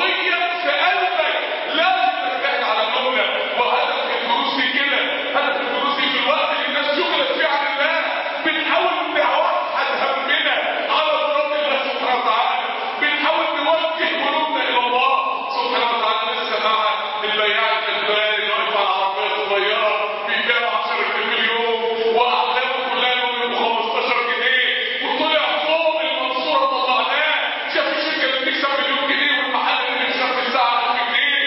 قضيه في قلبك لازم تجتهد على الجمله وهدف الدروس دي كده هدف الدروس دي في الوقت اللي الناس شغلت فيه عن الله بنحاول نوحد همنا على مراد الله سبحانه وتعالى بنحاول نوجه قلوبنا الى الله سبحانه وتعالى لسه مع البياع الكبار اللي واقف على عربيه صغيره بيبيع 10 جنيه في اليوم واحلامه كلها يوم 15 جنيه وطلع فوق المنصوره طلعناه شاف الشركه اللي بتكسب مليون جنيه والمحل اللي بيكسب في الساعه 1000 جنيه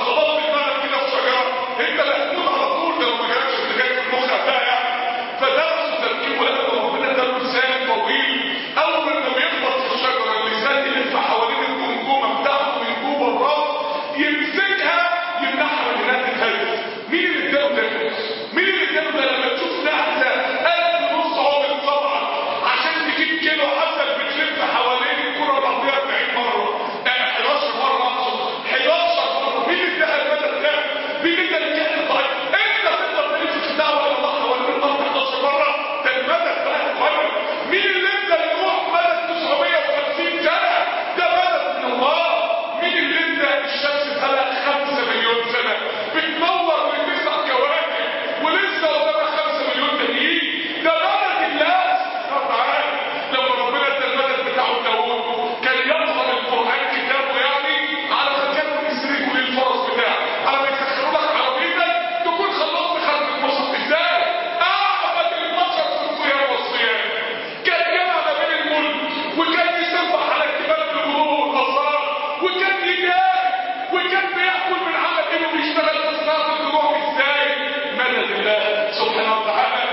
خبطت دماغك كده في شجره انت اللي هتموت على طول لو ما جالكش اللي جاي في المخ ده يعني فدرسوا تركيبه لان ربنا اداله لسان طويل اول ما بيخبط في الشجره اللسان يلف حوالين الجمجمه بتاعته من جوه الراس يمسكها يمنعها من انها تتهز مين اللي اداله ده؟ مين اللي اداله ده لما تشوف نحله قد نص عمر طبعا عشان تجيب كيلو عسل بتلف حوالين الكره الارضيه 40 مره آه، 11 مره اقصد 11 مره مين اللي اداها المدد ده؟ مين اللي ادى الكائن الضعيف؟ انت تقدر تلف في الدعوه الى الله حوالين الارض 11 مره ده المدد بقى اتغير مين اللي ادى يروح مدد 950 سنه؟ ده مدد من الله مين اللي ادى الشمس بقالها 5 مليون سنه بتنور لتسع كواكب ولسه قدامها 5 مليون تانيين ده مدد الله سبحانه وتعالى لما ربنا ادى المدد بتاعه لداوود كان يقرا القران كتابه يعني على ما كانوا يسرقوا للفرس بتاعه على ما يسخروا لك عربيتك تكون خلصت خلف المصحف ازاي؟ اعبد البشر في القيام والصيام كان جمع ما بين الملك وكان يسبح على الجبال بالغدو والقصار وكان يجاهد وكان بياكل من عمل انه بيشتغل في صناعه الروح ازاي؟ مدد الله سبحانه وتعالى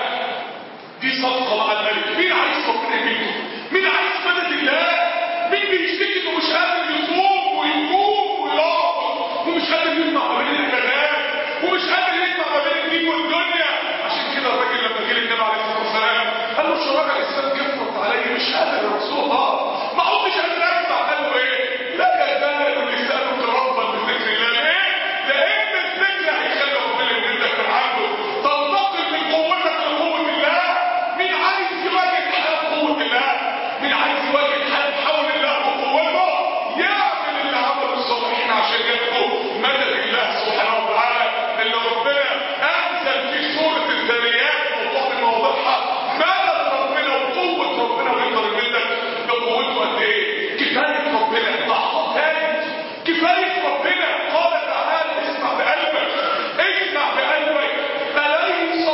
دي صفقه مع الملك مين عايز ربنا يميته؟ مين عايز مدد الله؟ مين بيشتكي انه مش قادر يصوم ويقوم ويقف ومش قادر يجمع ما بين العبادات ومش قادر يجمع ما بين الدين والدنيا عشان كده الراجل لما جه للنبي عليه الصلاه والسلام قال له شرائع الاسلام كفرت عليا مش قادر يا رسول الله ما عدتش قادر اسمع قال له ايه؟ لا يزال لسانك ربا بذكر الله ايه؟ لان الذكر هيخلي ربنا يمدك من عنده تنتقل من قوتك لقوه الله مين عايز يواجه حال قوه الله؟ مين عايز يواجه حال حول الله وقوته؟ يعمل اللي عمله الصالحين عشان ياخدوا مدد الله سبحانه وتعالى اللي ربنا انزل في سوره الذريات موضوع من مواضيعها مدد ربنا وقوه ربنا ويقدر يمدك بقوته قد ايه؟ كفايه ربنا لحظه تاني كفايه ربنا قال تعالى اسمع بقلبك اسمع بقلبك اليس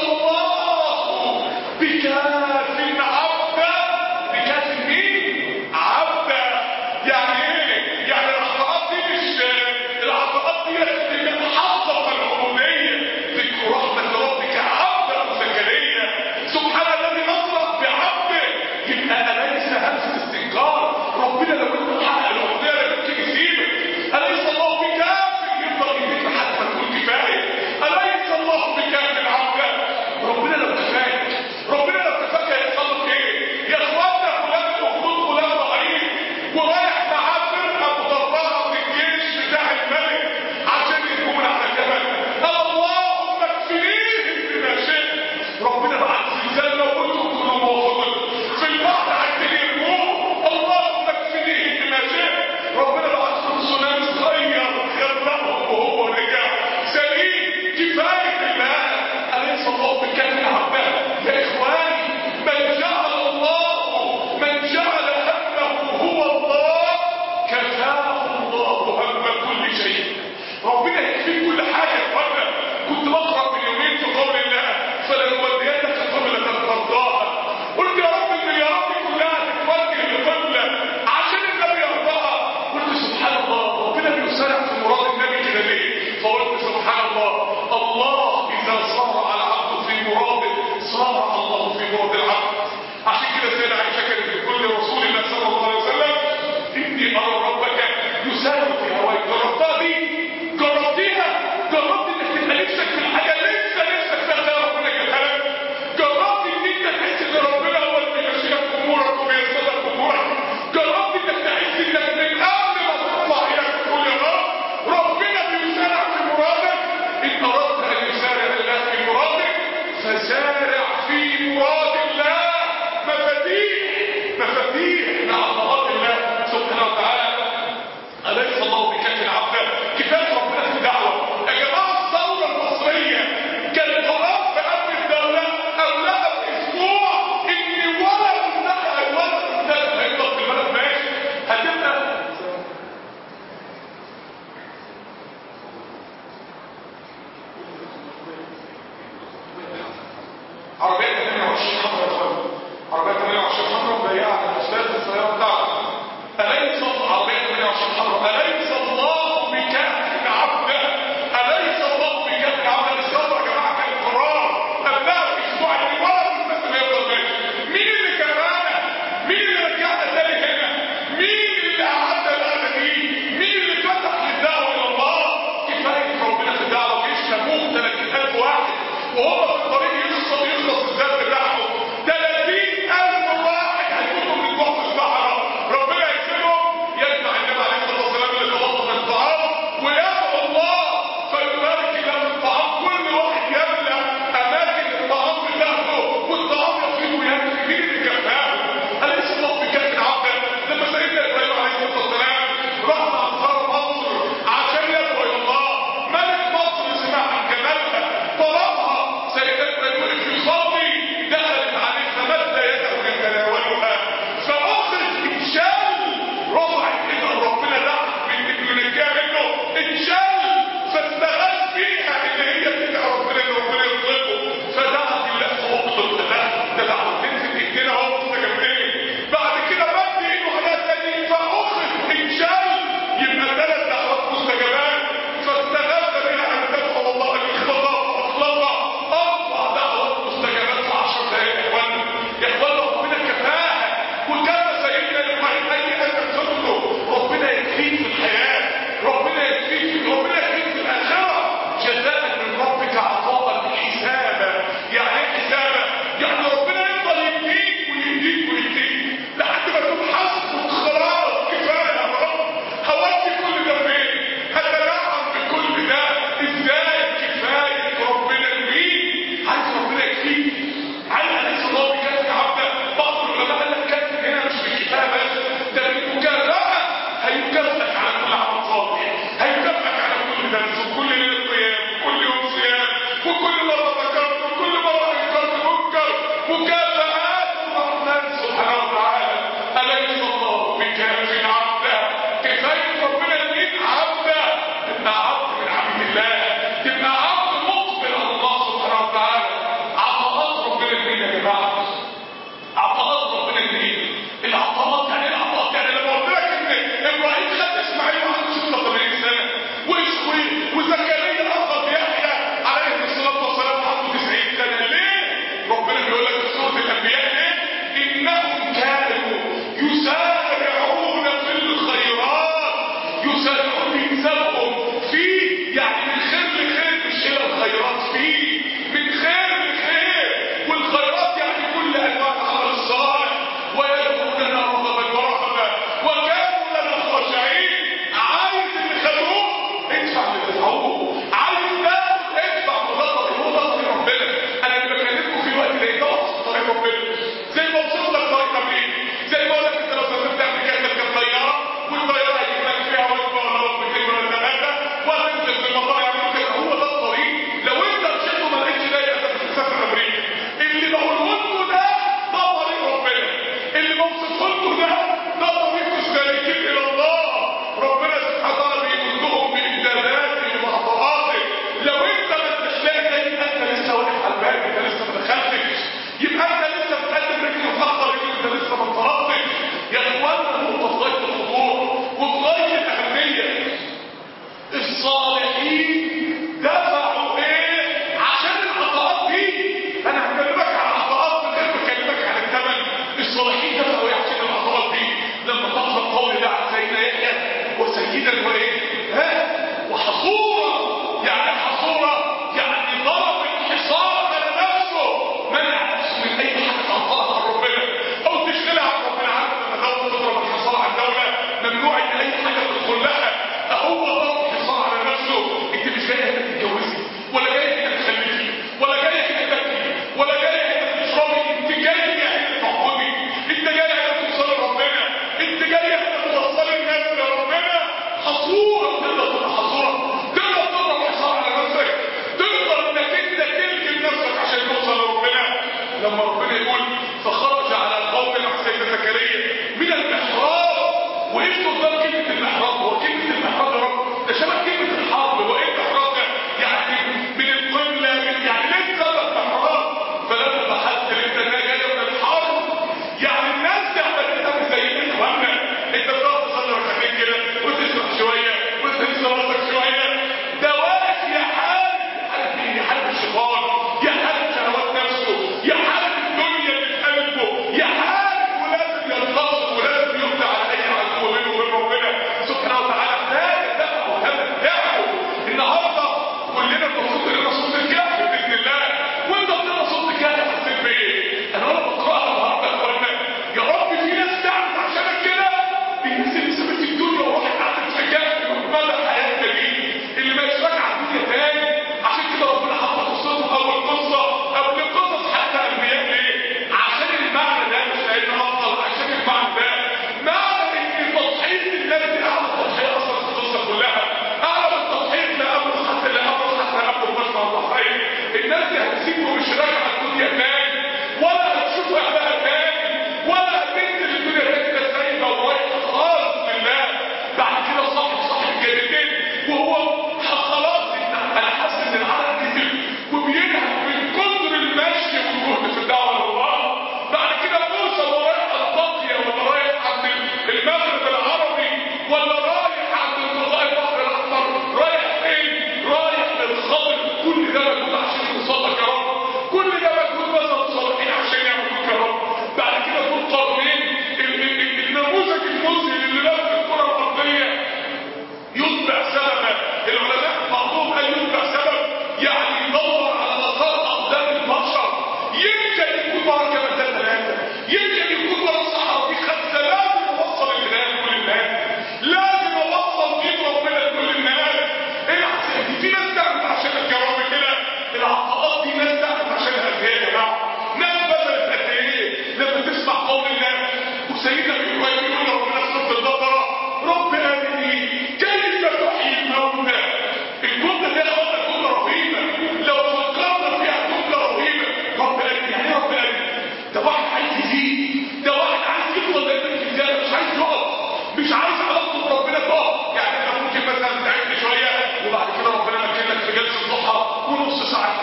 الله بكاف عبدا بكاف مين؟ عبدا يعني ايه؟ يعني العطاءات دي مش العطاءات دي اللي حقق العبوديه ذكر رحمه ربك عبدا زكريا سبحان الذي اسرى بعبده يبقى اليس همزه استنكار ربنا لو انت حقق العبوديه لا يمكن يسيبك اليس الله بكاف يفضل يديك لحد ما تقول كفايه اليس الله بكاف عبدا ربنا لو كفاك ربنا لو كفاك هيحصل لك ايه يا اخوانا فلان مخلوق فلان ضعيف ورايح معاه فرقه مدربه من الجيش بتاع الملك عشان يهجمون على جبل اللهم اكفنيهم بما شئت ربنا بعت زلزال لو كنتم كلوا موافقين في البحر عايزين يرموه اللهم اكفنيهم بما شئت ربنا بعت لهم تسونامي صغير غرقهم وهو رجع سليم كفايه بالله اليس الله بكاف عبده يا اخواني من جعل الله من جعل همه هو الله كفاه الله هم كل شيء ربنا يكفيك كل حاجه يا اخوانا كنت بقرا من يومين في قول الله فلنولينك قبلة ترضاها قلت يا رب المليارات دي كلها تتوجه لقبلة عشان النبي يرضاها قلت سبحان الله ربنا بيسارع في مراد النبي كده ليه فقلت سبحان الله الله اذا صار على عبده في مراده صار الله في مراد العبد عشان كده سيدنا عائشه كانت بتقول لرسول الله صلى الله عليه وسلم اني ارى ربك يسارع في هواك جربتها دي جربتيها جربت انك تبقى نفسك في الحاجه لسه نفسك فيها تلاقي ربنا جابها لك جربت ان انت تحس ان ربنا هو اللي بيمشي لك امورك وبيسر لك امورك جربت انك تحس انك من قبل ما تطلع ايدك تقول يا رب ربنا بيسارع في مرادك ان اردت ان يسارع الله في مرادك فسارع في مراد الله مفاتيح مفاتيح لعطاءات الله سبحانه وتعالى أليس الله بكاف عبدا كفاية ربنا في الدعوة يا جماعة الثورة المصرية كان قرار في أمن الدولة قبلها بأسبوع إن ولا منتهى ولا منتهى هيفضل في البلد ماشي هتبقى عربية 28 حمرا يا اخوان عربية 28 حمرا مبيعة على الأستاذ السيارة بتاعته أليس عربية 28 حمرا أليس الله بكاف عبدا وهو في الطريق يخلص يخلص الذات بتاعهم 30000 واحد هيموتوا من الجوع في الصحراء ربنا يكرمهم يجمع النبي عليه الصلاه والسلام اللي توقف الطعام ويدعو الله فيبارك له في الطعام كل واحد يملا اماكن الطعام بتاعته والطعام يفيض ويمشي مين اللي كفاه؟ اليس الله بكاف عبدا لما سيدنا ابراهيم عليه الصلاه والسلام راح مع انصار مصر عشان يدعو الى الله ملك مصر سمع عن جمالها طلبها سيدنا ابراهيم وقف يصلي دخلت عليه فمد يده يتناولها فاخذ اتشال رفعت ايده ربنا دعا ينجيها منه اتشال فاستغاث بيها اللي هي بتدعي ربنا ان ربنا يطلقه فدعا بالله فاقتل ده ده دعوه تنزل ايدينا اهو مستجابين بعد كده مد ايده على تاني فاخذ اتشال يبقى ثلاث دعوات مستجابات فاستغاث بها ان تدعو الله ان يخلصها فاطلقها اربع دعوات مستجابات في 10 دقائق يا اخوانا يا اخوانا ربنا كفاها وكان سيدنا ابراهيم اي ان تدخله ربنا يكفيك في الحياه ربنا يكفيك في ربنا يكفيك في الاخره جزاء من ربك عطاء حسابا يعني ايه حسابا يعني ربنا يفضل يديك ويديك ويديك لحد ما تقول حسبك خلاص كفايه يا رب هودي كل ده فين هتلاعب بكل ده ازاي كفايه ربنا لمين عايز ربنا يكفيك عايز اليس الله بكافي عبدا بعض العلماء قال لك كافي هنا مش بالكفايه بس ده بالمكافاه هيكافئك على كل عمل صالح هيكافئك على كل درس وكل ليله قيام وكل يوم صيام وكل مره ذكرت وكل مره انكرت منكر مكافآت الرحمن سبحانه وتعالى اليس الله بكافي عبدا كفايه ربنا يديك عبدا تبقى عبد من عبد الله تبقى عبد مقبل على الله سبحانه وتعالى عطاءات ربنا يدينا يا جماعه عطاءات ربنا يدينا العطاءات يعني ايه العطاءات يعني لما قلت لك ان ابراهيم خد اسماعيل وعنده 86 سنه واسوي وزكريا اخذ يحيى عليه الصلاه والسلام عنده 90 سنه ليه؟ ربنا بيقول لك في سوره الانبياء ليه؟ انهم كانوا يسارعون في الخيرات يسارعون بيسابقهم في يعني من خير لخير مش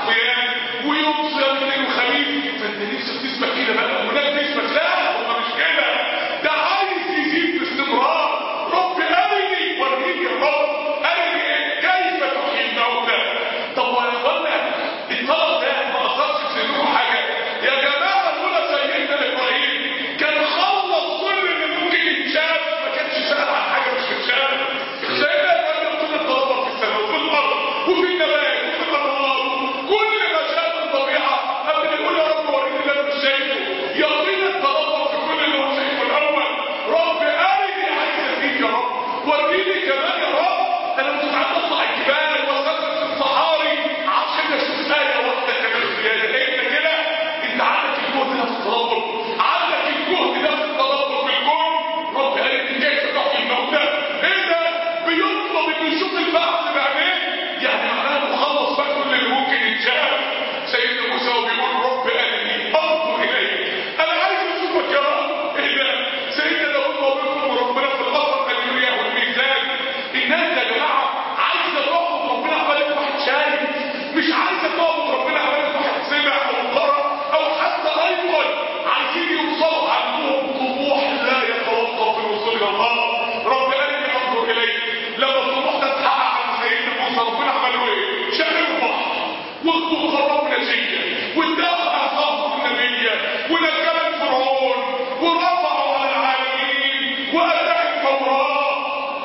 قيام ويوم صيام اثنين وخميس فانت نفسك تسمع كده بقى هناك تسمع لا هم مش كده ده عايز يزيد باستمرار رب ارني وريني يا رب ارني كيف تحيي الموتى طب وانا اخوانا الطلب ده ما اثرش في سنكم حاجه يا جماعه دول سيدنا ابراهيم كان خلص كل اللي ممكن يتشاف ما كانش سال عن حاجه مش متشاف سيدنا ابراهيم كل التدبر في السماء وفي الارض وفي النبات وفي الانهار كل ما شاف الطبيعه قبل ما يقول يا رب وريني اللي انا مش شايفه يقين التدبر في كل اللي هو شايفه الاول رب ارني عايز ازيد يا رب وريني كمان يا رب انا مستعد اطلع الجبال واسافر في الصحاري عشان اشوف ايه واحده كمان زياده انت كده انت عندك الجهد ده في التدبر عندك الجهد ده في التدبر في الكون رب ارني كيف تحيي الموتى ايه ده بيطلب انه يشوف البعث بعينيه يعني معناه مخلص بقى كل اللي ممكن يتشاف سيدنا موسى وبيقول رب ارني انظر اليك انا عايز اشوفك يا رب ايه ده سيدنا داود وابنكم وربنا في الاثر قال له والميزان الناس يا جماعه عايزه تعبد ربنا عمالك واحد شايف مش عايزه تعبد ربنا عمالك واحد سمع او قرا او حتى ايضا عايزين يوصلوا عندهم طموح لا يتوقف في الوصول الى الله رب ارني انظر اليك لما الطموح ده اتحقق عند سيدنا موسى ربنا عمل له ايه؟ شق البحر واخدوا خراب نجيه واداهم اعصابهم النبيه ونجمت فرعون ورفعوا على العالمين واتاه التوراه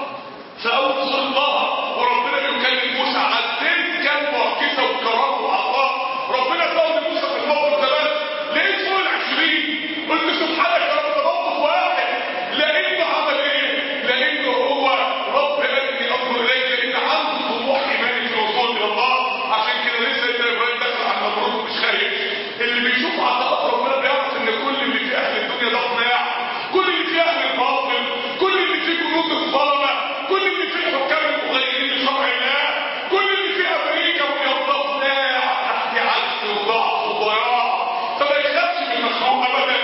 فأوصل الله وربنا بيكلم موسى عن تلك المعجزة والكرامة وعطاء ربنا زود موسى في الموقف ده بس لقيت فوق العشرين قلت سبحانك يا رب ده موقف واحد لأنه عمل ايه؟ لأنه هو رب أني أنظر إليك لأن عنده طموح إيماني في الوصول إلى الله عشان كده لسه سيدنا إبراهيم دخل على المبروك مش خايف اللي بيشوف عطاءات ربنا بيعرف إن كل اللي في أهل الدنيا ده قناع كل اللي في أهل الباطل كل اللي في جنود الظلمة كل اللي في الحكام المغيرين لشرع الله كل اللي في امريكا ويوضفنا تحت عجز وضعف وضياع فما يخافش من المخلوق ابدا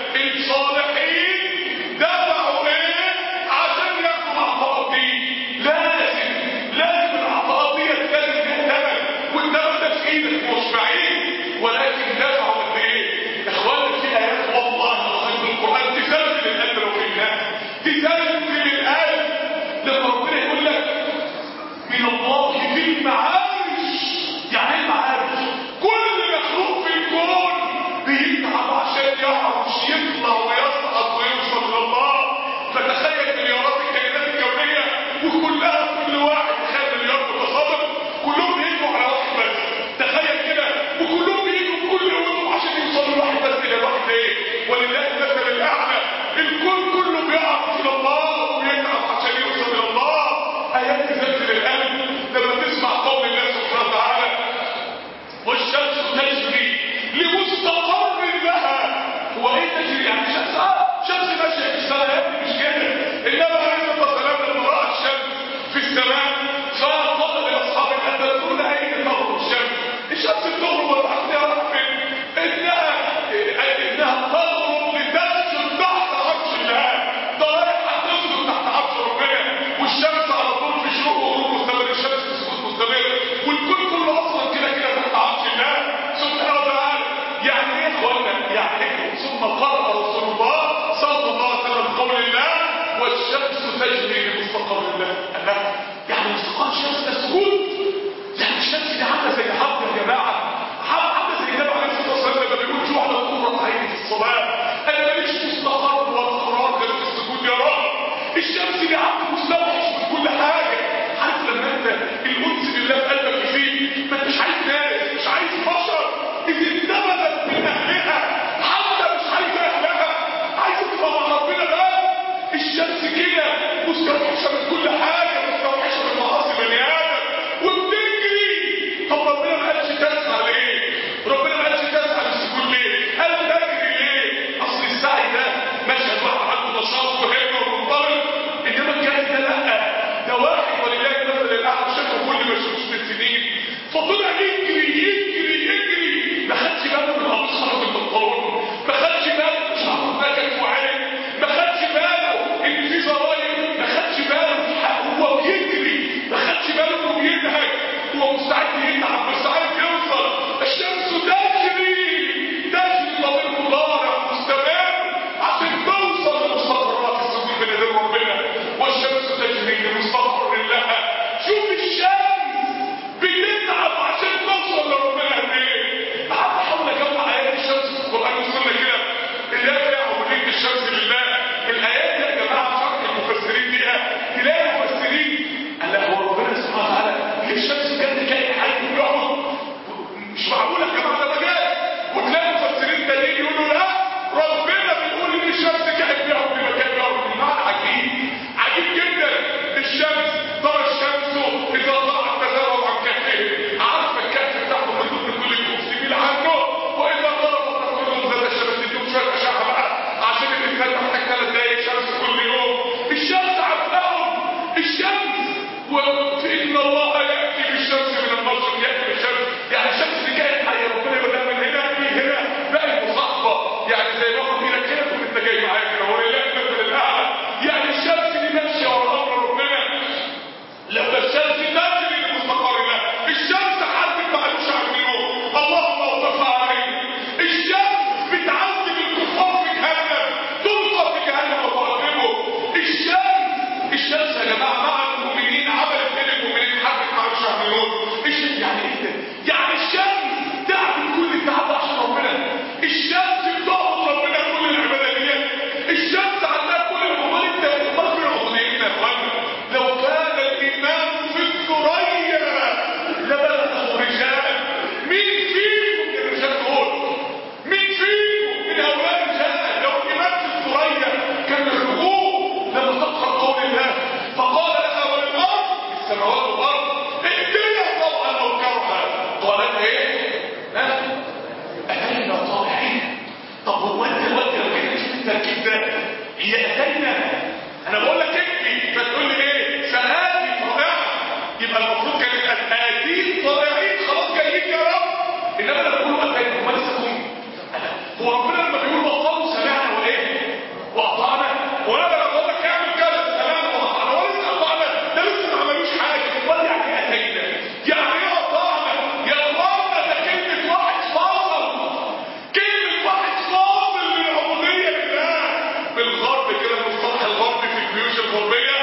الصالحين دفعوا ايه عشان ياخدوا العطاءات دي لازم لازم العطاءات دي لازم تهتمل والثمن ده في ايدك مش بعيد ولكن دفعوا قد ايه اخوانا في ايات والله العظيم في القران تزلزل القلب لو فهمناها تزلزل القلب لما ربنا يقول لك من الله في المعارج يعني ايه المعارج كل مخلوق في الكون بيتعب عشان يعرف يطلع ويصعد ويوصل لله فتخيل مليارات الكائنات الكونيه وكلها كل واحد تخيل مليار متصادم كلهم بيجوا على واحد بس تخيل كده وكلهم بيجوا كل يوم عشان يوصلوا لواحد بس الى الواحد ايه ولله المثل الاعلى الكون كله بيعرف الى الله ويتعب عشان يوصل الى الله ايات تزلزل القلب لما تسمع قول الله سبحانه وتعالى والشمس تجري لمستقر لها هو ايه تجري يعني شمس اه شمس ماشيه في السماء يا ابني مش كده انما عليه الصلاه والسلام لما راى الشمس في السماء فقال لاصحاب الادبون اين تغرب الشمس الشمس بتغرب والعقل يعرف فين انها انها تغرب لتسجد تحت عرش الله ده رايحه تسجد تحت عرش ربنا والشمس على طول في شروق وغروب مستمر الشمس في سكوت مستمر والكل كله اصلا كده كده تحت عرش الله سبحانه وتعالى يعني ايه يا اخوانا يعني ايه ثم قرأ رسول الله صلى الله عليه وسلم قول الله والشمس تجري لمستقر الله الله يعني مستقر الشمس ده سكوت يعني الشمس دي عامله زي حرب يا جماعه عامله زي النبي عليه الصلاه والسلام لما بيقول جعل قرة عيني في الصلاه انا ماليش مستقر ولا قرار غير في السجود يا رب الشمس دي عامله مستوحش من كل حاجه عارف لما انت الانس بالله في قلبك يزيد ما انتش عايز ناس مش عايز بشر اذا اندمجت من اهلها حتى مش عايز اهلها عايز تبقى مع ربنا بقى الشمس كده مستوحشه من كل حاجه مستوحشه من معاصي بني ادم وبتجري طب ربنا ما قالش تسعى ليه؟ ربنا ما قالش تسعى للسكون ليه؟ قال تجري ليه؟ اصل السعي ده مشهد واحد عنده نشاط وهمه ومنطلق انما الجهاز ده لا ده واحد ولله المثل الاعلى شافه كل ما يشوفش من سنين فطلع يجري يجري يجري ما خدش باله من ابصار البنطلون ما خدش باله شعره نكت وعين ما خدش باله ان في زراير ما خدش باله هو بيجري ما خدش باله انه بينهج هو مستعد يتعب بس عايز يوصل الشمس تجري تجري طريق مضارع مستمر عشان توصل لمستقرات السجود بين يدين ربنا والشمس تجري لمستقر لها شوف الشمس بتتعب عشان توصل لربنا قد ايه احاول اجمع ايات الشمس في القران والسنه كده اللي هي فيها عبوديه الشمس لله الايات دي يا جماعه شرح المفسرين فيها تلاقي المفسرين قال هو ربنا سبحانه وتعالى ليه الشمس كانت كائن حي بيقعد مش معقول يا جماعه ده مجال وتلاقي مفسرين تانيين يقولوا لا ربنا بيقول ان الشمس كانت بيقعد في مكان بيقعد بمعنى عجيب عجيب جدا الشمس ترى الشمس اذا طلعت تزاوج عن كهفه عارفه الكهف بتاعته من ضمن كل كوف تميل عنه واذا ضربت تخرج ذات الشمس تديهم شويه اشعه بقى عشان الانسان محتاج ثلاث دقايق شمس كل يوم الشمس عارفاهم الشمس وإن الله يأتي بالشمس من المشرق يأتي بالشمس يعني الشمس دي كانت حية ربنا يقول لها من هنا في هنا بقى المصاحبة يعني زي ما اخد ايدك كده تقول انت جاي معايا كده ولله المثل الاعلى يعني الشمس دي ماشية ورا امر ربنا لما الشمس تجري لمستقر لها الشمس حدد معلوش عن اليوم اللهم اوقفها عليه الشمس بتعذب الكفار في جهنم تلقى في جهنم وتعذبه الشمس الشمس يا جماعه مع المؤمنين عملت بين المؤمنين حدد معلوش عن اليوم الشمس يعني ايه ده؟ يعني الشمس تعمل كل التعب عشان ربنا الشمس بتعبد ربنا كل العباده دي الشمس عندها كل الامور انت امال فين عبوديتنا يا اخوانا لو كان الايمان في الثريا لبلغه رجال مين فيكم من الرجال دول مين فيكم من هؤلاء الرجال لو الايمان في الثريا كان يرجوه لما تقرا قول الله فقال لها وللارض السماوات والارض ائتيا طوعا او كرها قالت ايه؟ ها؟ اتينا طائعين طب هو انت دلوقتي لو جيت تشوف التركيب ده هي اتينا انا بقول لك اكفي فتقول لي ايه؟ سآتي طائعا يبقى المفروض كانت اتين طائعين خلاص جايين يا رب انما لما بيقولوا اتينا هم لسه جم هو ربنا لما بيقول بطلوا سمعنا وايه؟ واطعنا وانا لما بقول لك اعمل كذا سمعنا واطعنا ولا لسه اطعنا ده لسه ما عملوش حاجه امال يعني ايه اتينا؟ يعني ايه اطعنا؟ يا اخوانا ده كلمه واحد فاصل كلمه واحد فاصل من العبوديه لله بالغرب كده المصطلح الغربي في الجيوش الغربيه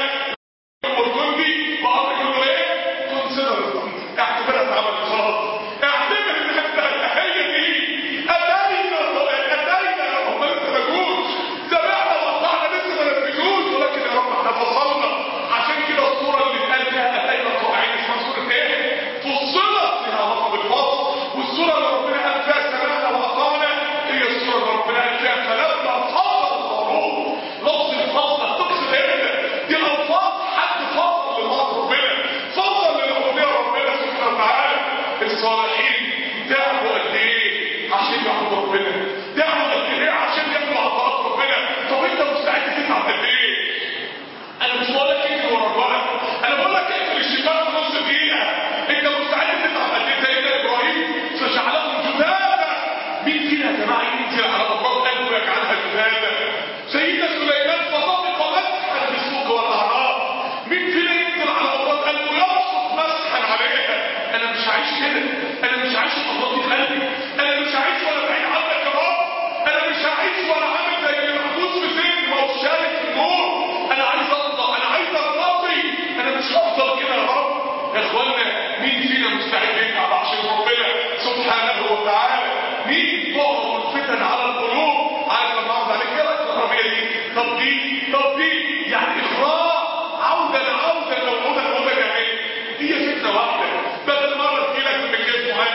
والجندي وقعد يقول له ايه؟ كونسيدر اعتبرها اتعملت خلاص اعتبر ان انت هي دي اتينا اتينا هم لسه ما جوش سمعنا وقطعنا لسه ما نفذوش ولكن يا رب احنا فصلنا عشان كده الصوره اللي اتقال فيها اتينا طائعين اسمها صوره ايه؟ فصلت لها علاقه بالفصل والصوره اللي ربنا قال فيها سمعنا واطعنا هي الصوره اللي ربنا قال فيها فلما فصل الطاغوت لفظ الفصل تقصد ايه؟ دي الفاظ حد فصل لله ربنا فصل للعبوديه ربنا سبحانه وتعالى الصالحين تعبوا قد ايه عشان يعبدوا ربنا تعبوا قد ايه عشان ياخدوا عطاءات ربنا طب انت مستعد تتعب قد ايه انا مش بقول لك اجري ورا الوقت انا بقول لك اقفل الشباك في نص دقيقه انت مستعد تتعب قد ايه سيدنا ابراهيم فجعلهم جذابا مين فينا يا جماعه ينزل على اطراف قلبه ويجعلها جذابا سيدنا سليمان فطفق مسحا بالسوق والاعراض مين فينا ينزل على اطراف قلبه يبسط مسحا عليها انا مش عايش كده انا مش عايش في اطراف قلبي انا مش عايش وانا بعيد عنك يا رب انا مش عايش وانا عامل زي اللي محبوس في سجن ما هو شارك في النور انا عايز ارضى انا عايز ارضي انا مش هفضل كده يا رب يا اخوانا مين فينا مستعد يتعب عشان ربنا سبحانه وتعالى مين تعرض الفتن على القلوب عارف لما اقعد عليك كده العربيه دي طب دي طب دي يعني اخراج عودا عودا لو عودا عودا جميل هي فتنه واحده بدل مره تجيلك من كيس معين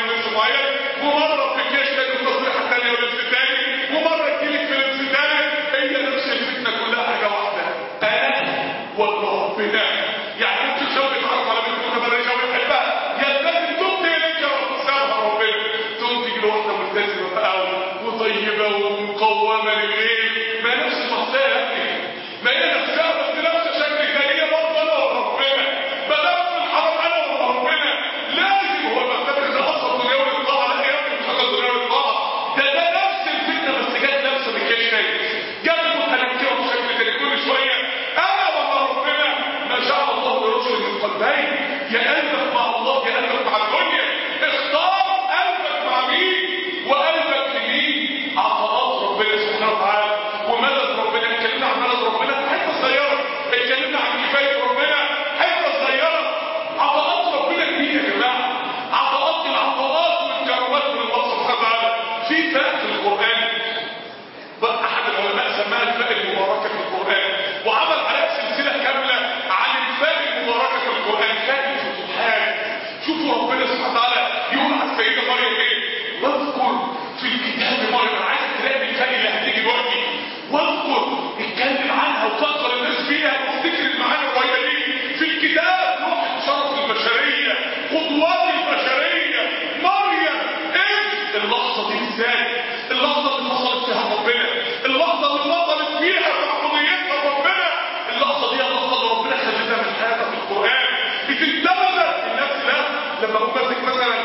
سبحانه وتعالى يقول على السيده مريم ايه واذكر في الكتاب مريم انا عايز تلاقي الكلمه اللي هتيجي دلوقتي واذكر اتكلم عنها وفكر الناس فيها وافتكر المعاني القريبه دي في الكتاب لوحه شرف البشريه قدوات البشريه مريم ايه اللحظه دي ازاي اللحظه اللي فصلت فيها ربنا اللحظه اللي فصلت فيها بعبوديتها ربنا اللحظه دي اللحظه اللي ربنا خلتها من حياتها في القران بتندمج الناس لا لما اكون ماسك مثلا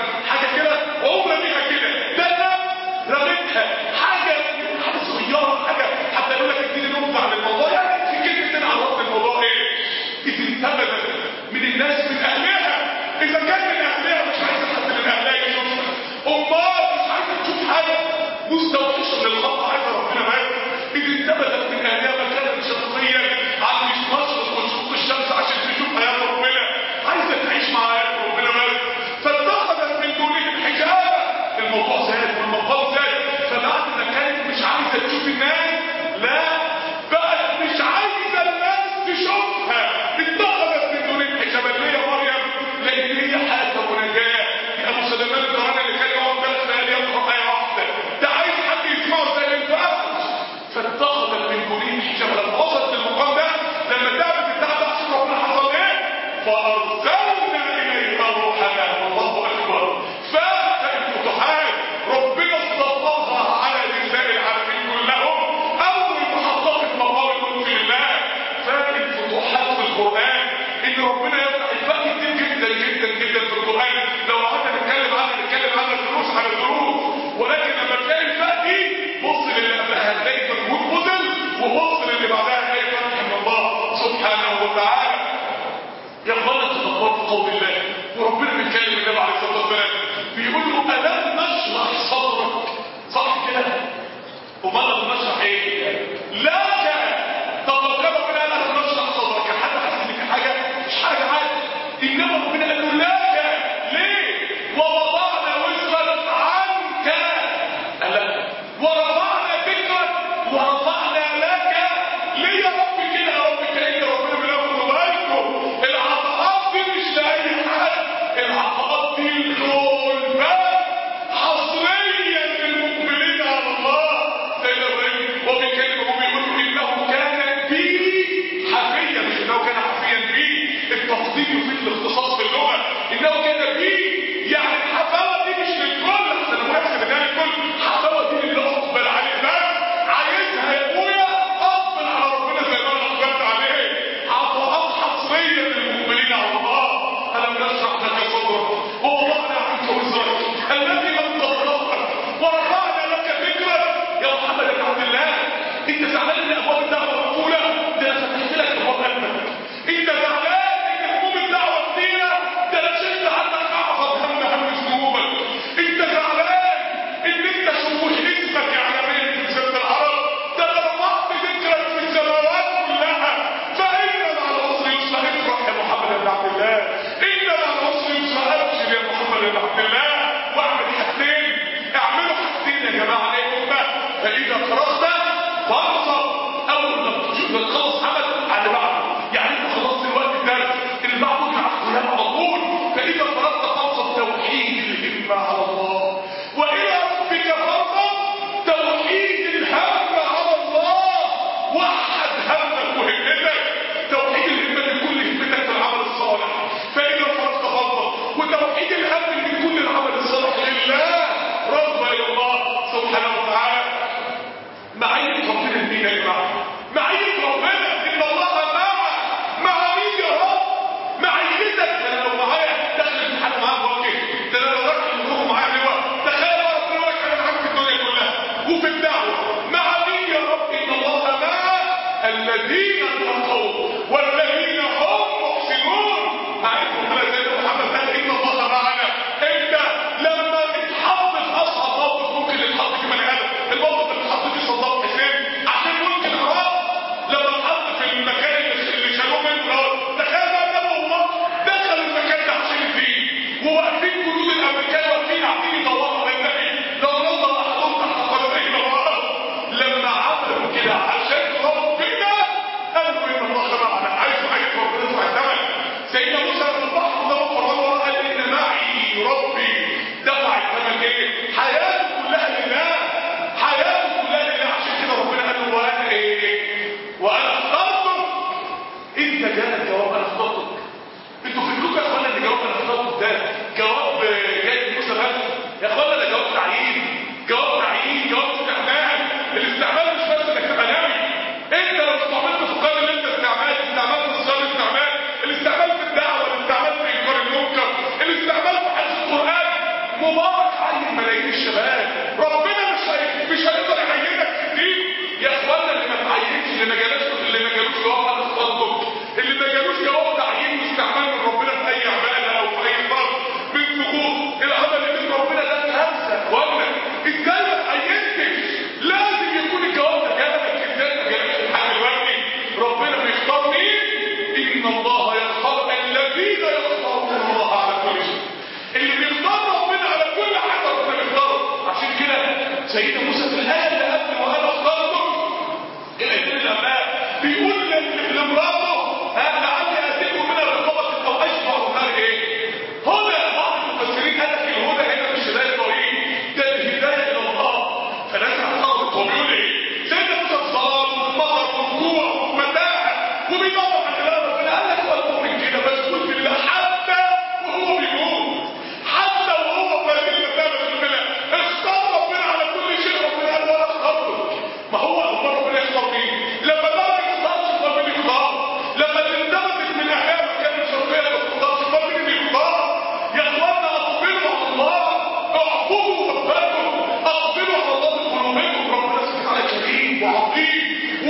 ايه حياته كلها لله حياته كلها لله عشان كده ربنا قال له وانا ايه وانا اخترتك انت جالك جواب انا اخترتك انتوا فكركم يا اخوانا ان جواب انا اخترتك ده جواب جاي من مكسبات يا اخوانا ده جواب تعيين جواب تعيين جواب استعمال الاستعمال مش بس انك تبقى ناوي انت لو استعملت في القرن اللي انت استعمال استعمال في الصلاه استعمال الاستعمال في الدعوه الاستعمال في انكار المنكر الاستعمال في حفظ القران مبارك عين ملايين الشباب ربنا مش هي... مش هيقدر يعينك في الدين يا اخوانا اللي ما تعينش اللي ما جالوش اللي ما جالوش جواب عن التصدق اللي ما جالوش جواب تعيين واستعمال من ربنا في اي عباده او في اي فرض من ثبوت العمل اللي من ربنا ده كارثه يا اخوانا ازاي ما تعينتش لازم يكون الجواب ده جالك ازاي ما جالكش الحاجه دلوقتي ربنا بيختار مين ان الله يختار الذين يختارون الله على كل شيء اللي بيختار ربنا على كل حاجه ربنا بيختاره عشان كده سيدنا موسى في الايه اللي قبل وانا اخترتك الاثنين الابناء بيقول لمراته ها لعلي اتيكم من الرقابه او اشبع النار ايه هدى بعض المفسرين قال لك الهدى هنا مش هدايه طريق ده الهدايه الى الله فناس اعترضت هو بيقول ايه سيدنا موسى الصلاه والمطر والجوع والمتاعب وبيدور على كلام ربنا قال لك هو المؤمن كده مسجود بالله حتى وهو بيموت حتى وهو في هذه المثابه بالله اختار ربنا على كل شيء ربنا قال ولا اخترته ما هو امال ربنا يختار مين لما ده ما يختارش امال مين يختار لما اندمجت من اهلها مكان الشرقيه ما تختارش امال مين اللي يختار يا اخوانا اقبلوا على الله اعبدوا ربكم اقبلوا على الله بقلوبكم ربنا سبحانه وتعالى كريم وعظيم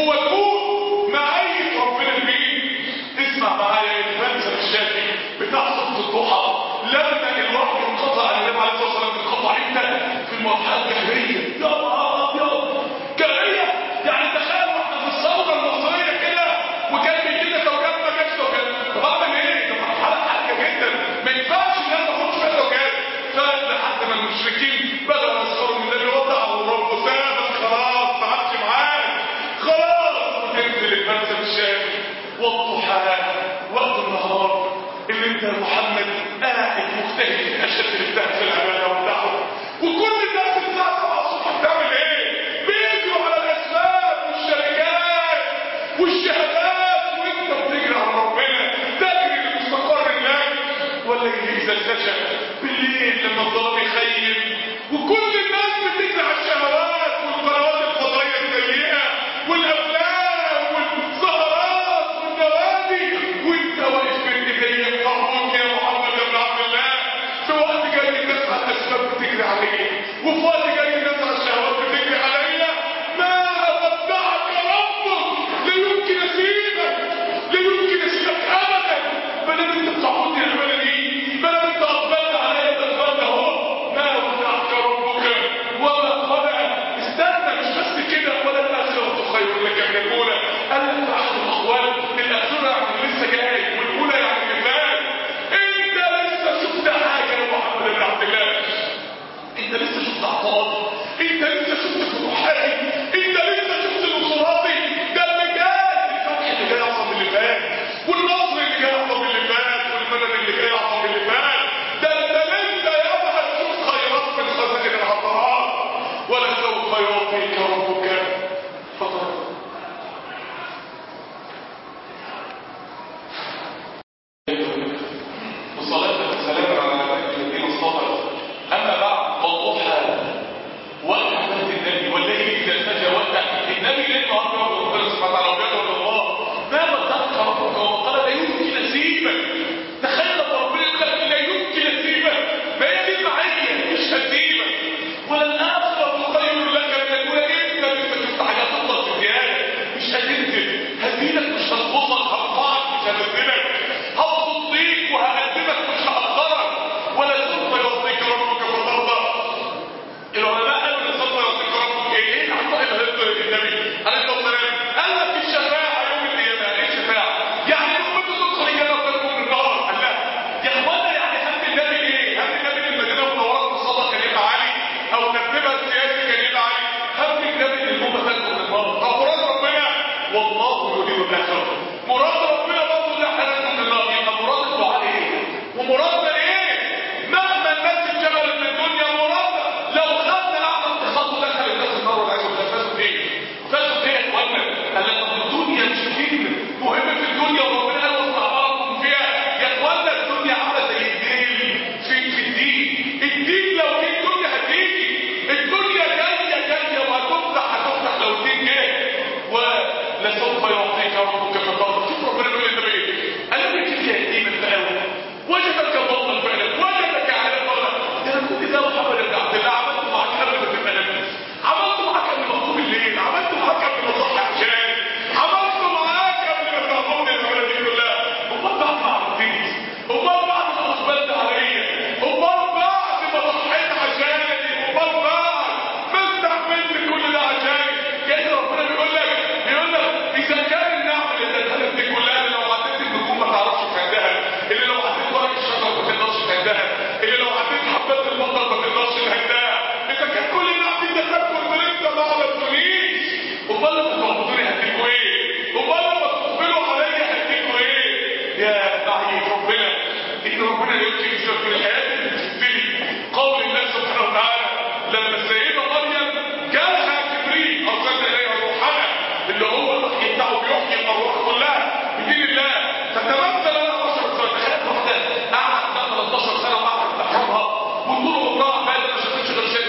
وودود معية ربنا المين اسمع معايا المنزل الشافي بتاع صوت الضحى لما الوحي انقطع عن النبي عليه الصلاه والسلام انقطع امتى في المرحله الجاهليه يا نهار ابيض جاهليه يعني تخيل واحنا في الثوره المصريه كده وكان بيجي لنا زوجات ما جاتش زوجات طب اعمل ايه؟ ده مرحله حرجه جدا ما ينفعش ان انا ما اخدش فيها زوجات فلحد ما المشركين بداوا يسخروا من النبي وضعوا الرب سابك خلاص ما عادش معاك خلاص وتنزل المنزل الشافي والضحى وقت النهار اللي انت يا محمد قاعد مجتهد في اشد الاجتهاد في العباده والدعوه وكل الناس الساعه 7 الصبح بتعمل ايه؟ بيجروا على الاسباب والشركات والشهادات وانت بتجري على ربنا تجري لمستقر الله والليل اذا سجى بالليل لما الظلام يخيم وكل الناس بتجري على الشهوات والقنوات الفضائيه السيئه والافلام والسهرات والنوادي وانت واقف بين ايديا قربك يا محمد بن عبد الله في وقت جاي الناس على الاسباب بتجري عليا وفي وقت جاي الناس على الشهوات بتجري عليا ما ودعك ربك لا يمكن اسيبك لا يمكن اسيبك ابدا ما دام انت بتعبدني العباده دي ما دام انت اقبلت عليا انت اقبلت اهو ما ودعك ربك وما قلى استنى مش بس كده ولا الاخره خير لك من الاولى قال لك في احد الاقوال الاخره يعني لسه جاي والاولى يعني اللي فات انت لسه شفت حاجه يا محمد بن عبد الله انت لسه شفت عطاء انت لسه شفت فتوحاتي انت لسه شفت نصراتي ده اللي جاي الفتح اللي جاي اعظم من اللي فات والنصر اللي جاي اعظم من اللي فات والمدد اللي جاي اعظم من اللي فات ده انت لسه ياما هتشوف خيرات من خزائن العطاء ولسوف يعطيك ربك فترة والصلاة والسلام على الذين اصطفى أما بعد والضحى وقت عبادة النبي والليل إذا سجى وقت النبي ليه النهارده يقول ربنا سبحانه وتعالى وجل الله ما ودعك ربك وقال لا يمكن أسيبك تخيل لما ربنا يقول لك لا يمكن أسيبك ما هي دي المعية مش هسيبك وللآخرة خير لك من الأولى أنت لسه شفت حاجات تفضل في زيادة مش هتنزل هزيلك مش هتبصك هرفعك مش هنزلك هفضيك وهقدمك مش هأخرك ولا سوف يعطيك ربك فترضى العلماء قالوا ان سوف يعطيك ربك ايه؟ ايه العطاء اللي هيطلق النبي عليه الصلاه والسلام؟ قال لك الشفاعه يوم القيامه ايه الشفاعه؟ يعني امته تدخل الجنه وتدخل من النار قال لا يا اخوانا يعني هم النبي ايه؟ هم النبي في المدينه المنوره بالصلاه كان يبقى عالي او ترتيبها السياسي كان يبقى عالي هم النبي ان الامه تدخل من النار طب مراد ربنا والله يريد الاخره مراد ربنا برضه ان احنا ندخل من النار يبقى مراد الدعاء ايه؟ ومرادنا ايه؟ مهما الناس اتشغلت من الدنيا مرادنا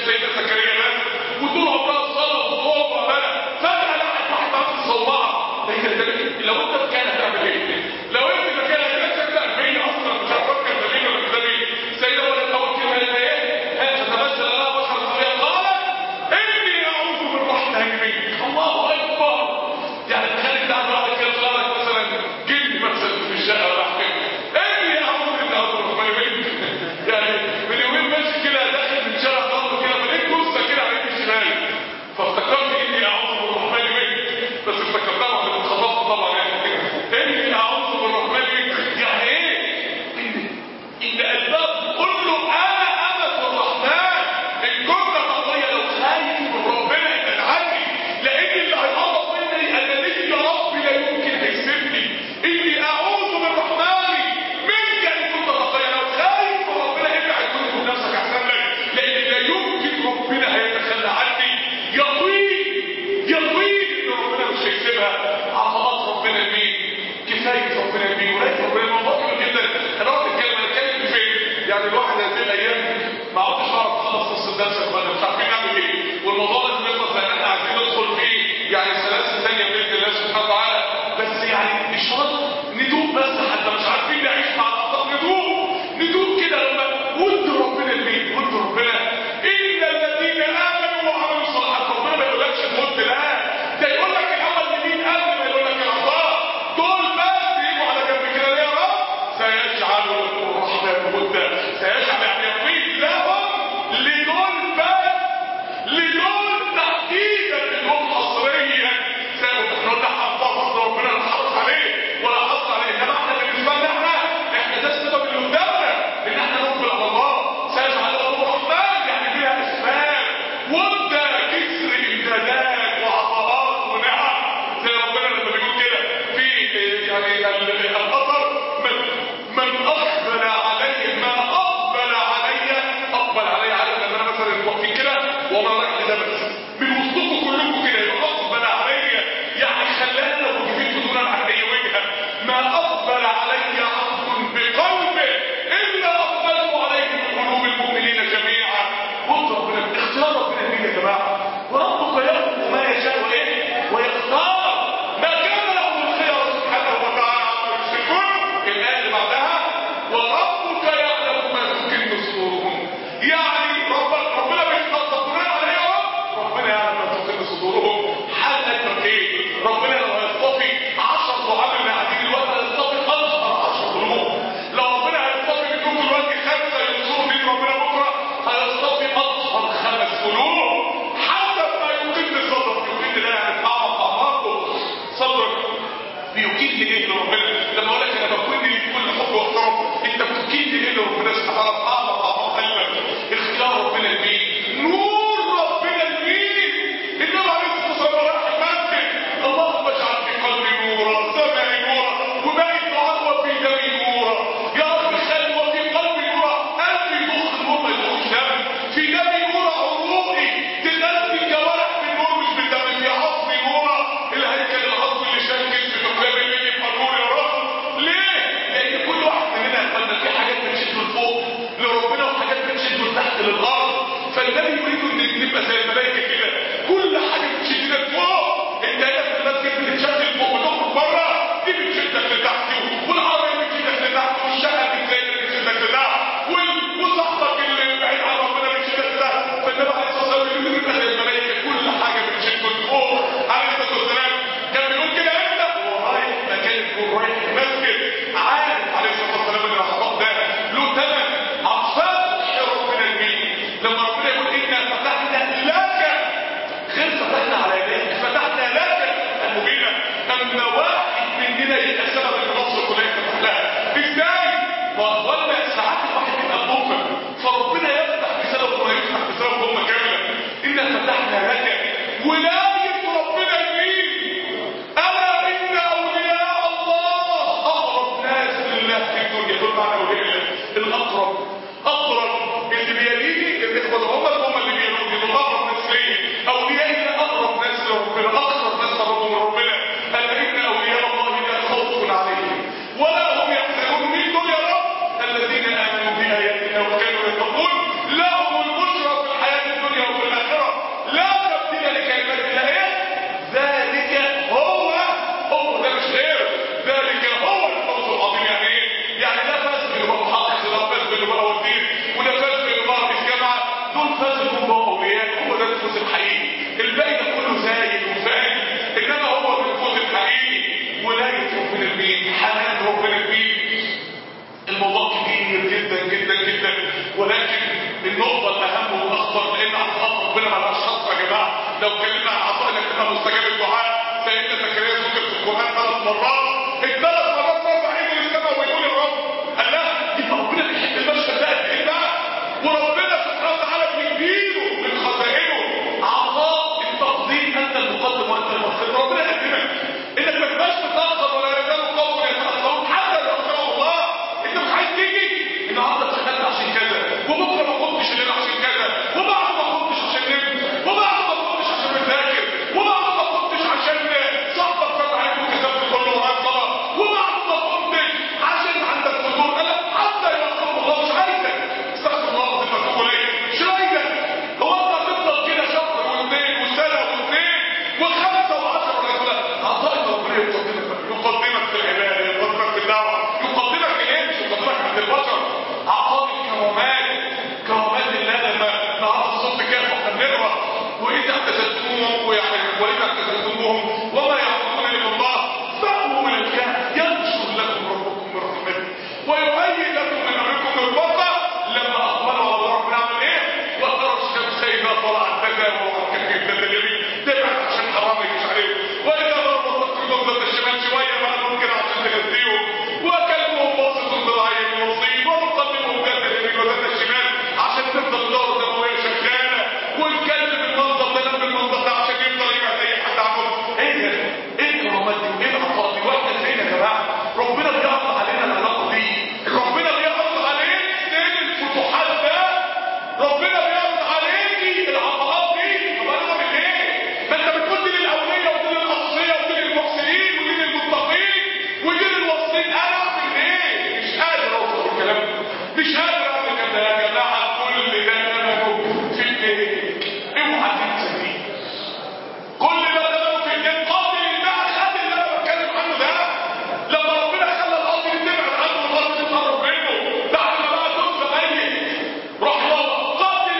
سيدنا زكريا بس وطول عمرها الصلاه والصوم وعمالها فجاه لقت واحد عامل صومعه لو انت مكانها هتعمل ايه؟ لو انت مكانها كده شكلها فيا اصلا مش هتفكر ده مين ولا ده مين سيدنا ولد اول كلمه قالت ايه؟ هل تتمثل لها بشر صغير قالت اني اعوذ بالرحمن منك الله اكبر يعني تخيل ده واحد كده خالد مثلا جن مثلا في الشقه ولا حاجه اني اعوذ بالله بالرحمن منك يعني من يومين ماشي كده داخل من شارع ضلمه كده فلقيت جثه كده على يمين الشمال فافتكرت اني اعوذ بالرحمن منك بس افتكرتها بعد ما اتخطفت طبعا يعني يفضل اهم واخطر لان عطاء ربنا مالهاش حصر يا جماعه لو اتكلمنا عن عطاء انك تبقى مستجاب الدعاء سيدنا زكريا ذكر في القران ثلاث مرات الثلاث مرات رفع ايده للسماء ويقول يا رب قال لها يبقى ربنا بيحب المشهد ده قد ايه بقى وربنا سبحانه وتعالى بيديله من خزائنه عطاء التقديم انت المقدم وانت المؤخر ربنا يقدمك انك ما تبقاش متاخر ولا يزال قوم يتاخرون حتى يغفر الله انت مش عايز تيجي النهارده اشتغلت عشان كذا وبكره ما قمتش الليل عشان كذا وبعد ما قمتش عشان نمت وبعد ما قمتش عشان بذاكر وبعد ما قمتش عشان صاحبك فتح عليك وكتبت كل وراك صلاه وبعد ما قمتش عشان عندك حضور قال لك حتى يغفر الله مش عايزك استغفر الله العظيم واتوب اليه مش عايزك هو انت هتفضل كده شهر واثنين وسنه واثنين وخمسه وعشره ولا عطاء ربنا يقدمك يقدمك في العباده يقدمك في الدعوه يقدمك اليه مش يقدمك عند البشر عطاء الكرامات كرامات الله لما نهار الصوت كده واحنا بنقرا واذا اعتزلتموهم ويعني واذا اعتزلتموهم وما يعبدون الا الله فاووا الى الكهف ينشر لكم ربكم من رحمته ويهيئ لكم من امركم مرفقا لما اقبلوا على الله ربنا عمل ايه؟ وترى الشمس اذا طلعت تزاور عن كثير من اليمين تبعد عشان حرامك مش عارف واذا ضربت تقصدهم ذات الشمال شويه بقى ممكن عشان تغذيهم وكلبهم باسط ذراعيه بالوصيد ونقلبهم ذات اليمين وذات الشمال عشان تفضل الدوره الدمويه شغاله والكلب بالمنظر ده لم بالمنظر ده عشان يفضل يبعد اي حد عنه ايه ده؟ ايه الكرامات دي وايه العطاء دي؟ واحنا فين يا جماعه؟ ربنا بيعرض علينا العلاقه دي ربنا بيعرض عليك سيد الفتوحات ده ربنا بيعرض عليكي العطاءات دي طب انا اعمل ايه؟ ما انت بتقول دي للاوليه ودي للاصفيه ودي للمحسنين ودي للمتقين ودي للواصلين انا اعمل ايه؟ مش قادر اوصل الكلام ده مش قادر اعمل كده يا جماعه كل ده انا في البيت اوعى تنسى دي كل ده ده في الدين قاتل البعد خد اللي انا بتكلم عنه ده لما ربنا خلى القاتل تبعد عنه والقاتل تقرب منه بعد ما بقى تبقى ميت روح يلا قاتل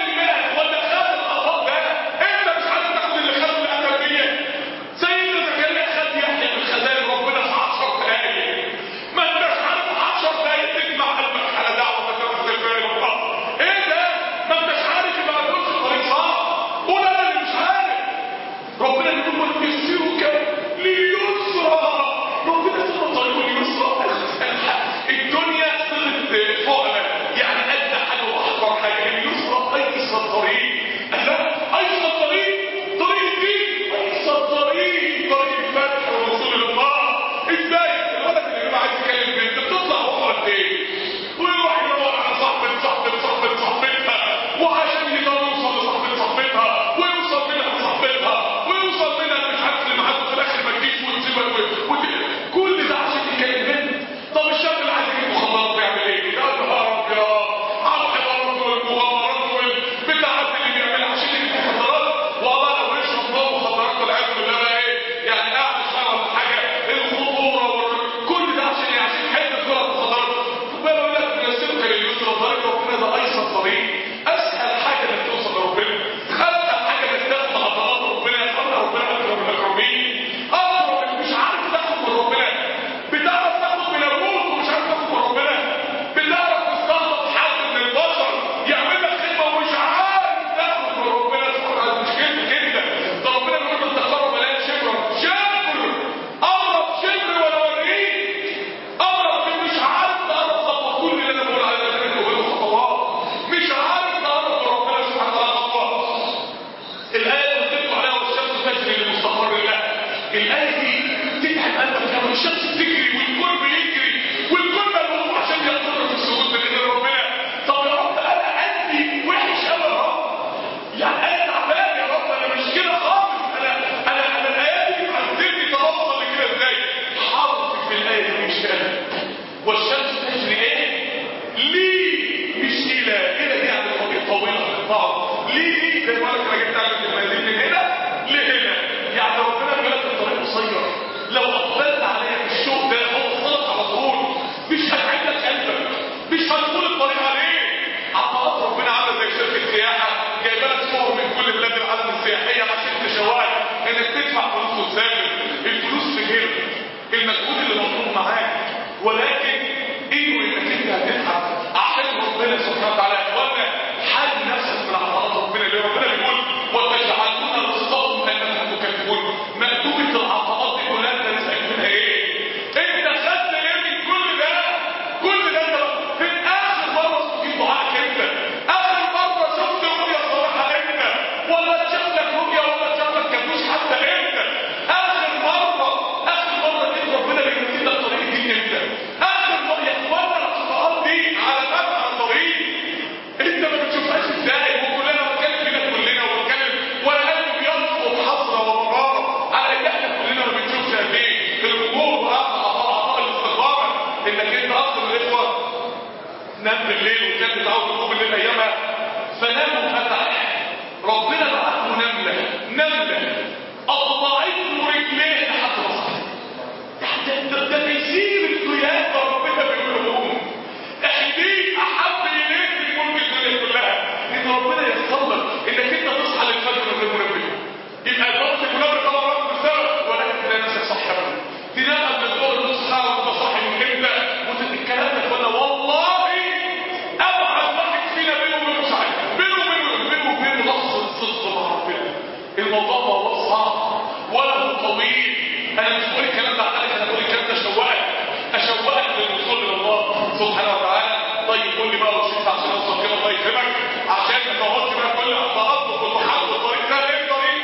متعود يقوم الليل ايامها فنام وفتح ربنا بعت له نمله نمله اطلعت له رجليه لحد راسه ده ده ده تيسير القيادة ربنا بيقول لهم احديك احب اليك من ملك الدنيا كلها ان ربنا ييسر لك انك انت تصحى للفجر من المنبه يبقى الوقت المنبه طبعا وقت السبب ولكن تلاقي نفسك صاحي ابدا تنام قبل الظهر نص ساعه وانت صاحي من امتى والكلام ده كله والله ابعد واحد فينا بينه وبينه ساعه بينه وبينه بينه وبينه لحظه صدق مع ربنا الموضوع موضوع صعب وله طويل انا مش بقول الكلام ده عليك انا بقول الكلام ده اشوقك اشوقك للوصول الى الله سبحانه وتعالى طيب قول لي بقى وصلت عشان اوصل كده الله يكرمك عشان ما تقعدش بقى كل تقطب وتحط الطريق ده ايه الطريق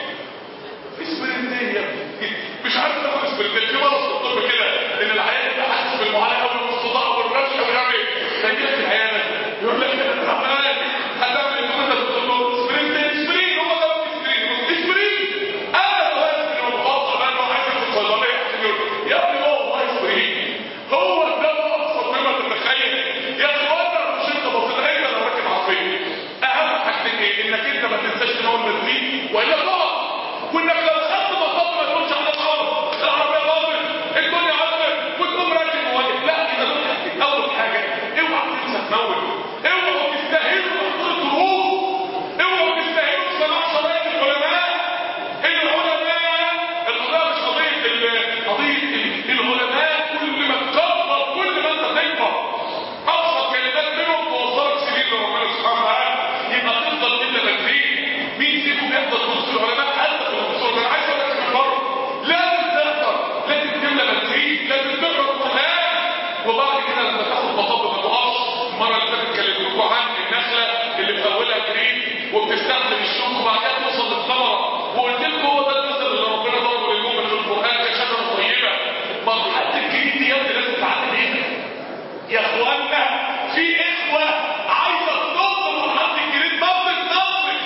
اسبرنتيه يا ابني مش عارف تاخد اسبرنتيه في مرض في الطب كده ان العيان يبقى حاسس بالمعاناه قوي والصداع والرشح ويعمل ايه فيجي لك العياده يقول لك انا تعبان هتعمل ايه انت بتقول له اسبرنت اسبرين هو ده اسبرين اسبرين انا دلوقتي من المتوقع بقى انه عايز يدخل صيدليه عشان يقول يا ابني هو والله اسبرين هو الدواء ابسط مما تتخيل يا اخوانا مش انت بسيط انت لو راكب عربيه اهم حاجتين ايه انك انت ما تنساش تنام بنزين والا تقع وانك لو خدت مطب ما تقولش على الارض العربيه باظت الدنيا عطلت وتقوم راكب مواجه لا انت دول حاجتين اول حاجه اوعى تنسى تموت اوعوا تستاهلوا تحضير الدروس اوعوا تستاهلوا سماع شرايط العلماء العلماء القضايا مش قضيه ال- قضيه ال- العلماء كل ما تكبر كل ما انت تكبر ابسط كلمات منهم توصلك سنين لربنا سبحانه وتعالى يبقى تفضل الا بنزين مين فيكم يفضل دروس العلماء حتى في الدروس انا عايز اقول لك من بره لازم تحضر لازم تملى بنزين لازم تقرا القران وبعد كده لما تاخد مطب ما تقعش المره اللي فاتت كلمتكم عن النخله اللي في اولها جرين وبتستخدم الشوك وبعدها توصل للثمره وقلت لكم هو ده المثل اللي ربنا ضربه للمؤمن في القران كشجره طيبه مرحله الجرين دي يا ابني لازم تعدي بيها يا اخوانا في اخوه عايزه تنط مرحله الجرين ما بتنطش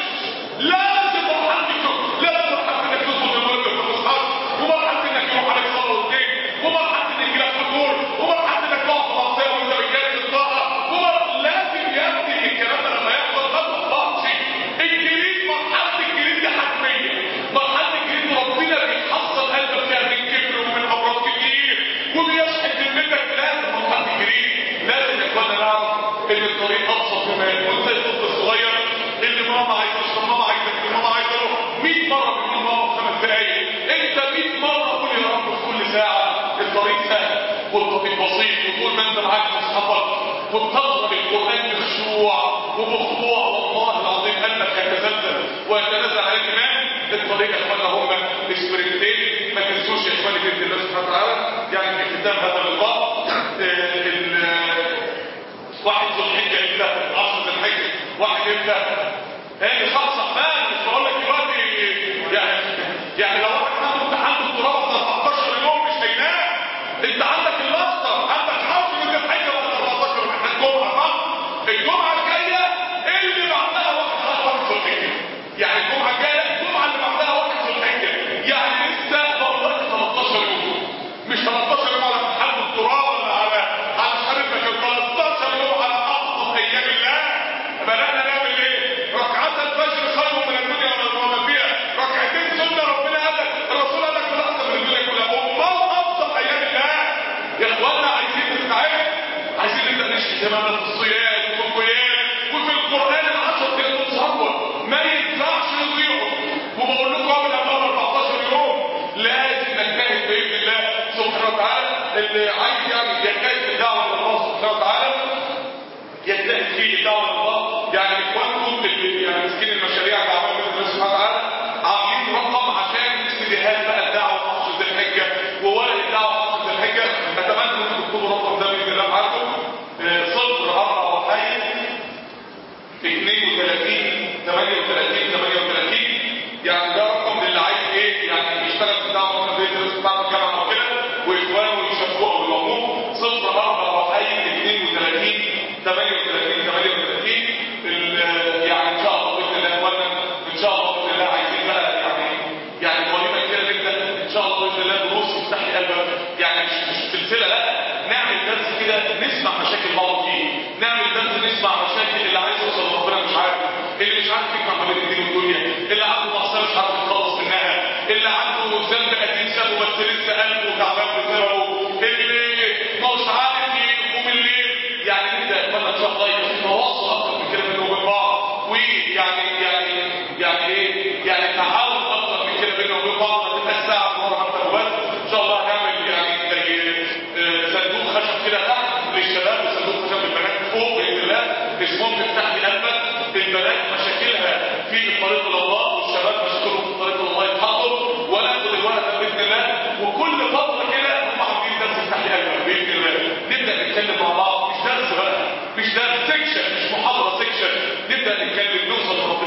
لازم مرحله الجرين لازم مرحله انك تظبط المرض في المصحف ومرحله انك يروح عليك صلاه واثنين ومرحله انك يجيلك فتور ومرحله انك تقع في معصيه وانت بتجهز الطاعه ومرحله لازم يا ابني الكلام ده لما يحصل ما تقطعش الجرين مرحله الجرين دي حتميه مرحله الجرين ربنا بيحصل قلبك فيها من كبر ومن امراض كتير وبيشحن ذمتك لازم مرحله الجرين لازم يا اخوانا نعرف ان الطريق ابسط مما يكون زي الطفل الصغير اللي ماما عايزه اشرب ماما عايزه كده ماما عايزه اروح 100 مره بتقول ماما في خمس دقايق انت 100 مره قول يا رب في كل ساعه الطريق سهل والطريق بسيط وطول ما انت معاك مصحفك وبتقرا القران بخشوع وبخضوع والله العظيم قلبك هيتزلزل ويتنزل على الايمان الطريق يا اخوانا هم اسبرنتين ما تنسوش يا اخواني باذن الله سبحانه وتعالى يعني في ختام هذا اللقاء آه، ال- واحد ذو الحجه امتى؟ عشر ذو الحجه واحد امتى؟ ايه خلاص احمان مش بقول لك دلوقتي يعني يعني لو واحد عنده امتحان دكتوراه بعد 14 يوم مش هينام انت عندك الماستر عندك حرف من الحجه بعد 14 يوم احنا الجمعه صح؟ الجمعه الجايه اللي بعدها واحد واحد ذو الحجه يعني الجمعه الجايه الجمعه اللي بعدها واحد ذو الحجه يعني لسه بقول لك 13 يوم مش 13 يوم على امتحان دكتوراه ولا على على شهاده بكالوريوس 13 يوم على اقصى ايام الله بدانا نعمل ايه؟ ركعات الفجر خير من الدنيا وما فيها ركعتين سنه ربنا قال لك الرسول قال لك دول احسن من الدنيا كلها امال افضل ايام الله يا اخوانا عايزين نستعد عايزين نبدا نشكي زماننا في الصيام وفي القيام وفي القران العشر ايام صعبه ما ينفعش يضيعوا وبقول لكم قبل قبل 14 يوم لازم نجتهد باذن الله سبحانه وتعالى اللي عايز يعني يجتهد في الدعوه الى الله سبحانه وتعالى يجتهد في الدعوه الى الله يعني اخوانكم اللي يعني ماسكين المشاريع دعوه باذن الله سبحانه وتعالى عاملين رقم عشان سيديهات بقى الدعوه في عشر ذي الحجه وورق الدعوه في عشر ذي الحجه اتمنى انكم تكتبوا الرقم ده باذن الله معاكم آه، صفر اربعه وحيد 32 38 38 يعني ده رقم للي عايز ايه يعني يشتغل في الدعوه مثلا زي الدرس بتاع الجامعه او كده واخوانه يشاركوه او يضموه صفر اربعه وحيد 32 38 38 ال- يعني ان شاء الله باذن الله يا اخوانا ان شاء الله باذن الله عايزين بقى يعني يعني وليمه كده نبدا ان شاء الله باذن الله دروس تفتح لي قلبك يعني مش مش سلسله لا نعمل درس كده نسمع مشاكل بعض فيه نعمل درس نسمع مشاكل يعني يعني يعني ايه يعني تعاون اكتر من كده بيننا وبين بعض ما تبقاش ساعه بنقعد مكتب وبس ان شاء الله هنعمل يعني زي آه، صندوق خشب كده تحت للشباب وصندوق خشب للبنات فوق باذن الله اسمهم افتح لي قلبك البنات مشاكلها في الطريق الى الله والشباب مشاكلهم في الطريق الى الله يتحطوا وناخد الورق ده باذن الله وكل فتره كده هم عاملين درس افتح لي قلبك باذن الله نبدا نتكلم مع بعض مش درس بقى مش درس سيكشن مش محاضره سيكشن نبدا نتكلم نوصل